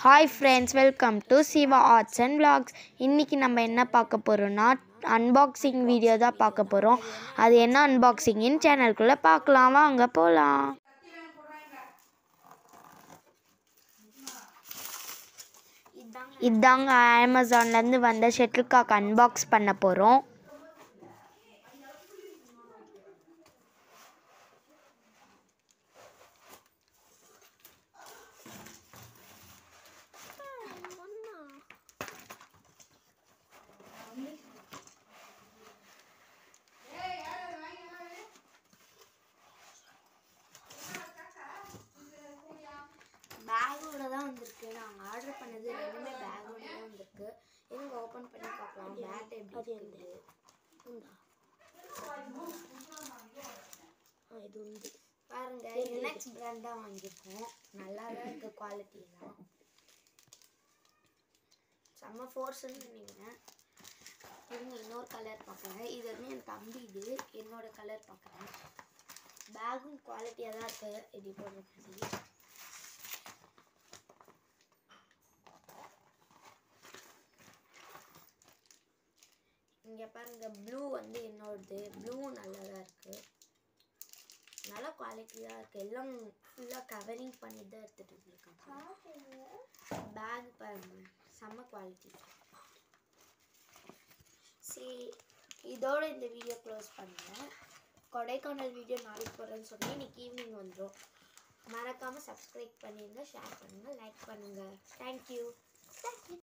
hi friends welcome to Siva arts and vlogs இன்றைக்கி நம்ம என்ன பார்க்க போகிறோம்னா அன்பாக்சிங் வீடியோ தான் பார்க்க போகிறோம் அது என்ன அன்பாக்சிங்னு சேனலுக்குள்ளே பார்க்கலாம் வாங்க போகலாம் இதாங்க அமேசான்லேருந்து வந்த ஷட்டில் காக் அன்பாக்ஸ் பண்ண போகிறோம் பேக்கோட தான் வந்திருக்கு நாங்கள் ஆர்டர் பண்ணது ரெண்டுமே பேக்கோட தான் வந்திருக்கு எங்க ஓப்பன் பண்ணி பார்க்கலாம் பேட் எப்படி இருக்குது உண்டா ஆ, இது உண்டு பாருங்க யுனெக்ஸ் பிராண்ட் தான் வாங்கியிருக்கோம் நல்லா தான் இருக்கு குவாலிட்டிலாம் செம்ம ஃபோர்ஸ்ன்னு நினைக்கிறேன் இருங்க இன்னொரு கலர் பார்க்குறேன் இது வந்து என் தம்பி இது என்னோட கலர் பார்க்குறேன் பேக்கும் குவாலிட்டியாக தான் இருக்கு இப்படி போடுறது இங்கே பாருங்க ப்ளூ வந்து என்னோடது ப்ளூ நல்லா தான் இருக்குது நல்ல குவாலிட்டியாக இருக்குது எல்லாம் ஃபுல்லாக கவரிங் பண்ணி தான் எடுத்துகிட்டு வந்துருக்காங்க பேக் பாருங்க செம்ம குவாலிட்டி சரி இதோட இந்த வீடியோ க்ளோஸ் பண்ணுறேன் கொடைக்கானல் வீடியோ நாளைக்கு போடுறேன்னு சொன்னேன் இன்னைக்கு ஈவினிங் வந்துடும் மறக்காமல் சப்ஸ்கிரைப் பண்ணிடுங்க ஷேர் பண்ணுங்கள் லைக் பண்ணுங்கள் தேங்க்யூ